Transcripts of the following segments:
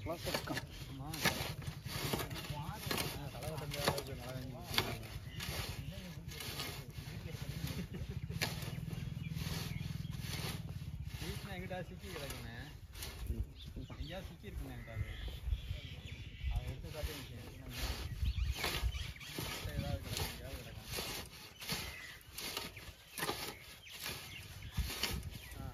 close இருக்கான் எங்கிட்ட சிக்கி கிடக்குண்ணே எங்கேயா சிக்கி இருக்குண்ணே என்கிட்ட அது அதை எடுத்து காட்டி ஏதாவது கிடக்கும் எங்கேயாவது கிடக்கும் ஆ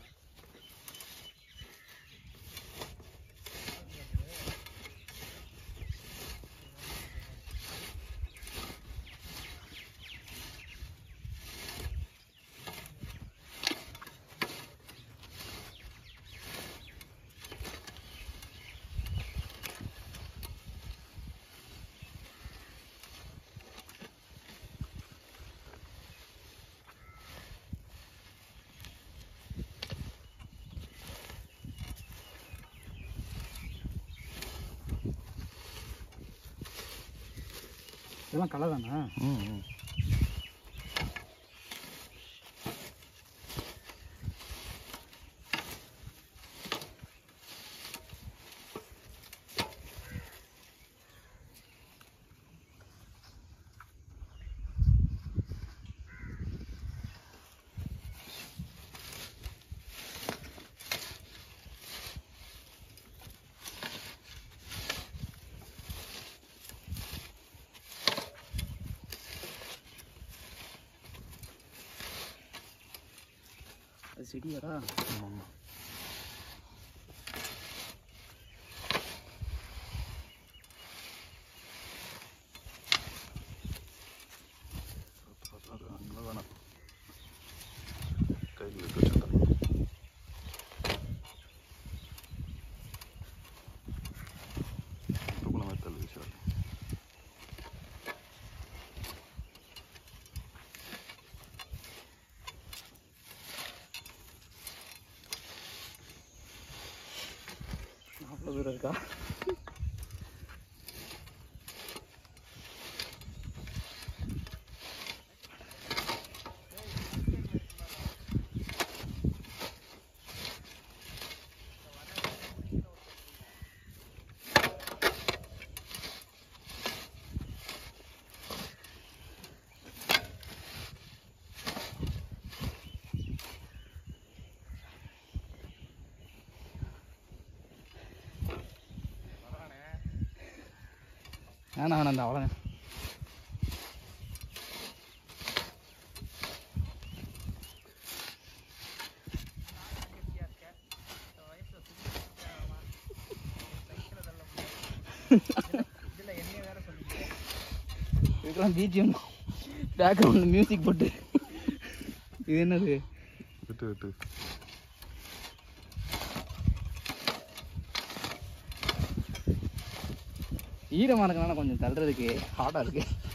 இதெல்லாம் களை தானே ம் ம் அது செடியாடா ஆமாம் அது அங்கே வேணாம் கையில் எடுத்து வச்சுருந்தேன் தூக்குன மாதிரி தள்ளி வச்சு அவ்வளோ தூரம் இருக்கா வேணாம் வேணாம் இந்த அவ்வளோ இதுக்கெல்லாம் பிஜிஎம் பேக்ரவுண்ட் மியூசிக் போட்டு இது என்னது விட்டு விட்டு ஈரமாக இருக்கனால கொஞ்சம் தள்ளுறதுக்கு ஹார்டாக இருக்கு